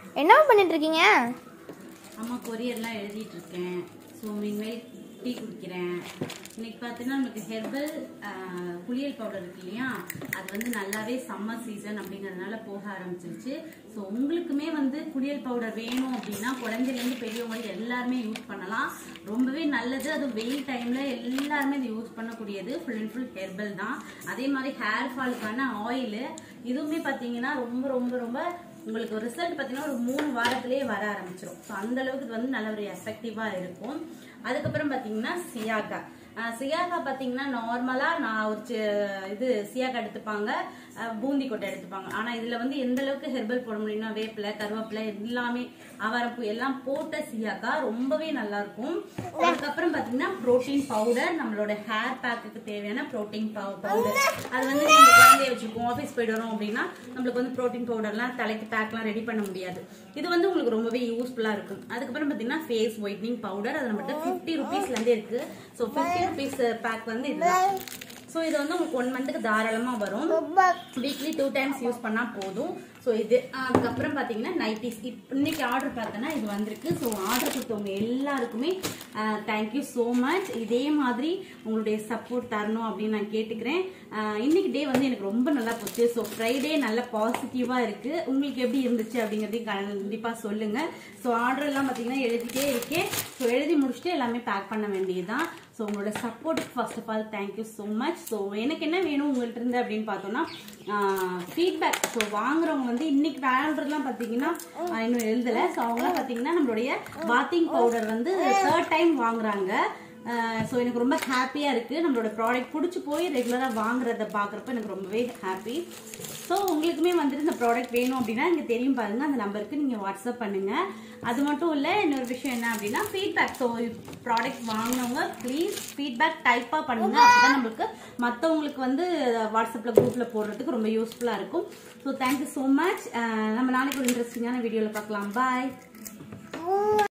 என்ன பண்ணிட்டு இருக்கீங்க அம்மா கொரியர்லாம் எழுதிட்டு இருக்கேன் ஸோ இனிமேல் டீ குடிக்கிறேன் இன்னைக்கு பார்த்தீங்கன்னா நமக்கு ஹெர்பல் குளியல் பவுடர் இருக்கு இல்லையா அது வந்து நல்லாவே சம்மர் சீசன் அப்படிங்கிறதுனால போக ஆரம்பிச்சிருச்சு ஸோ உங்களுக்குமே வந்து குளியல் பவுடர் வேணும் அப்படின்னா குழந்தைலேருந்து பெரியவங்க வரை எல்லாருமே யூஸ் பண்ணலாம் ரொம்பவே நல்லது அது வெயில் டைம்ல எல்லாருமே இது யூஸ் பண்ணக்கூடியது ஃபுல் அண்ட் ஃபுல் ஹெர்பல் தான் அதே மாதிரி ஹேர் ஃபாலுக்கான ஆயில் இதுவுமே பார்த்தீங்கன்னா ரொம்ப ரொம்ப ரொம்ப உங்களுக்கு ஒரு ரிசல்ட் பார்த்தீங்கன்னா ஒரு மூணு வாரத்திலேயே வர ஆரம்பிச்சிடும் ஸோ அந்த அளவுக்கு இது வந்து நல்ல ஒரு எஃபெக்டிவாக இருக்கும் அதுக்கப்புறம் பார்த்தீங்கன்னா சியாகா அஹ் சியாகா பார்த்தீங்கன்னா நார்மலாக நான் ஒரு சி- இது சியாகா எடுத்துப்பாங்க அஹ் பூந்தி கொட்டை எடுத்துப்பாங்க ஆனால் இதில் வந்து எந்த அளவுக்கு ஹெர்பல் போட முடியும்னா வேப்பிலை கருவேப்பிலை எல்லாமே அவரப்பூ எல்லாம் போட்ட சியாகா ரொம்பவே நல்லா இருக்கும் அதுக்கப்புறம் பார்த்தீங்கன்னா ப்ரோட்டீன் பவுடர் நம்மளோட ஹேர் பேக்குக்கு தேவையான ப்ரோட்டீன் பவுடர் அது வந்து நம்ம குழந்தைய வச்சுருக்கோம் ஆஃபீஸ் போயிட்டு வரோம் அப்படின்னா நம்மளுக்கு வந்து ப்ரோட்டீன் பவுடர்லாம் தலைக்கு பேக்லாம் ரெடி பண்ண முடியாது இது வந்து உங்களுக்கு ரொம்பவே யூஸ்ஃபுல்லாக இருக்கும் அதுக்கப்புறம் பார்த்தீங்கன்னா ஃபேஸ் ஒயிட்னிங் பவுடர் அது நம்மகிட்ட ஃபிஃப்டி ருபீஸ்லேருந்தே இருக்குது ஸோ ஃபிஃப்டி ருபீஸ் பேக் வந்து இதுதான் ஸோ இது வந்து உங்களுக்கு ஒன் மந்த்துக்கு தாராளமாக வரும் வீக்லி டூ டைம்ஸ் யூஸ் பண்ணால் போதும் ஸோ இது அதுக்கப்புறம் பார்த்தீங்கன்னா நைட்டிஸ் இப் இன்னைக்கு ஆர்டர் பார்த்தோன்னா இது வந்திருக்கு ஸோ ஆர்டர் கொடுத்தவங்க எல்லாருக்குமே தேங்க்யூ ஸோ மச் இதே மாதிரி உங்களுடைய சப்போர்ட் தரணும் அப்படின்னு நான் கேட்டுக்கிறேன் ஆஹ் இன்னைக்கு டே வந்து எனக்கு ரொம்ப நல்லா போச்சு ஸோ ஃப்ரைடே நல்ல பாசிட்டிவாக இருக்குது உங்களுக்கு எப்படி இருந்துச்சு அப்படிங்கிறதையும் கண்டிப்பாக சொல்லுங்கள் ஸோ ஆர்டர் எல்லாம் பார்த்தீங்கன்னா எழுதிட்டே இருக்கேன் ஸோ எழுதி முடிச்சுட்டு எல்லாமே பேக் பண்ண வேண்டியதுதான் ஸோ உங்களோட சப்போர்ட்டுக்கு first of all thank you so much so எனக்கு என்ன வேணும் உங்கள்கிட்ட இருந்து அப்படின்னு பார்த்தோம்னா ஃபீட்பேக் ஸோ வாங்குறவங்க வந்து இன்னைக்கு வேணுன்றதுலாம் பார்த்தீங்கன்னா ஆஹ் இன்னும் எழுதலை ஸோ அவங்களாம் பார்த்தீங்கன்னா நம்மளுடைய பாத்திங் பவுடர் வந்து தேர்ட் டைம் வாங்குறாங்க ஸோ எனக்கு ரொம்ப ஹாப்பியாக இருக்குது நம்மளோட ப்ராடக்ட் பிடிச்சி போய் ரெகுலராக வாங்குறத பார்க்குறப்ப எனக்கு ரொம்பவே ஹாப்பி ஸோ உங்களுக்குமே வந்துட்டு இந்த ப்ராடக்ட் வேணும் அப்படின்னா இங்கே தெரியும் பாருங்கள் அந்த நம்பருக்கு நீங்கள் வாட்ஸ்அப் பண்ணுங்கள் அது மட்டும் இல்லை இன்னொரு விஷயம் என்ன அப்படின்னா ஃபீட்பேக் ஸோ ப்ராடக்ட் வாங்கினவங்க ப்ளீஸ் ஃபீட்பேக் டைப்பாக பண்ணுங்க அதுதான் நம்மளுக்கு மற்றவங்களுக்கு வந்து வாட்ஸ்அப்பில் குரூப்பில் போடுறதுக்கு ரொம்ப யூஸ்ஃபுல்லாக இருக்கும் ஸோ தேங்க்யூ ஸோ மச் நம்ம நாளைக்கு ஒரு இன்ட்ரெஸ்டிங்கான வீடியோவில் பார்க்கலாம் பாய்